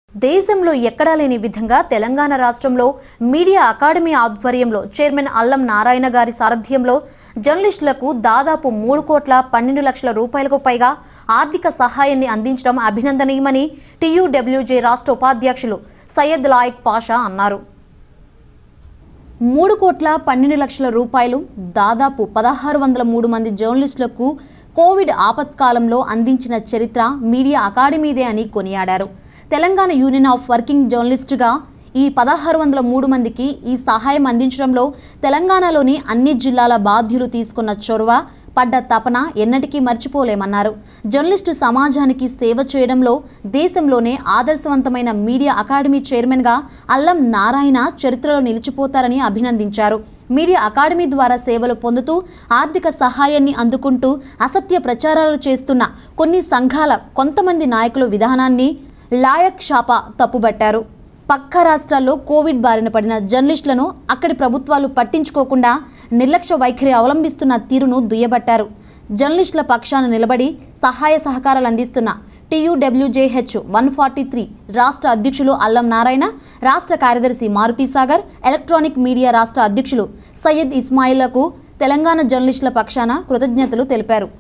దేశంలో ఎక్కడా లేని విధంగా తెలంగాణ రాష్ట్రంలో మీడియా అకాడమీ ఆధ్వర్యంలో చైర్మన్ అల్లం నారాయణ గారి సారథ్యంలో జర్నలిస్టులకు దాదాపు మూడు కోట్ల పన్నెండు లక్షల రూపాయలకు పైగా ఆర్థిక సహాయాన్ని అందించడం అభినందనీయమని టీయూడబ్ల్యూజే రాష్ట్ర ఉపాధ్యక్షులు సయ్యద్ లాయక్ పాషా అన్నారు మూడు కోట్ల పన్నెండు లక్షల రూపాయలు దాదాపు పదహారు వందల మూడు మంది జర్నలిస్టులకు కోవిడ్ ఆపత్కాలంలో అందించిన చరిత్ర మీడియా అకాడమీదే అని కొనియాడారు తెలంగాణ యూనియన్ ఆఫ్ వర్కింగ్ జర్నలిస్టుగా ఈ పదహారు వందల మూడు మందికి ఈ సహాయం అందించడంలో తెలంగాణలోని అన్ని జిల్లాల బాధ్యులు తీసుకున్న చొరవ పడ్డ తపన ఎన్నటికీ మర్చిపోలేమన్నారు జర్నలిస్టు సమాజానికి సేవ చేయడంలో దేశంలోనే ఆదర్శవంతమైన మీడియా అకాడమీ చైర్మన్గా అల్లం నారాయణ చరిత్రలో నిలిచిపోతారని అభినందించారు మీడియా అకాడమీ ద్వారా సేవలు పొందుతూ ఆర్థిక సహాయాన్ని అందుకుంటూ అసత్య ప్రచారాలు చేస్తున్న కొన్ని సంఘాల కొంతమంది నాయకుల విధానాన్ని లాయక్ షాపా తప్పుబట్టారు పక్క రాష్ట్రాల్లో కోవిడ్ బారిన పడిన జర్నలిస్టులను అక్కడి ప్రభుత్వాలు పట్టించుకోకుండా నిర్లక్ష్య వైఖరి అవలంబిస్తున్న తీరును దుయ్యబట్టారు జర్నలిస్టుల పక్షాన నిలబడి సహాయ సహకారాలు అందిస్తున్న టీయూడబ్ల్యూజేహెచ్ వన్ ఫార్టీ త్రీ రాష్ట్ర అధ్యక్షులు అల్లం నారాయణ రాష్ట్ర కార్యదర్శి మారుతి సాగర్ ఎలక్ట్రానిక్ మీడియా రాష్ట్ర అధ్యక్షులు సయ్యద్ ఇస్మాయిల్లకు తెలంగాణ జర్నలిస్టుల పక్షాన కృతజ్ఞతలు తెలిపారు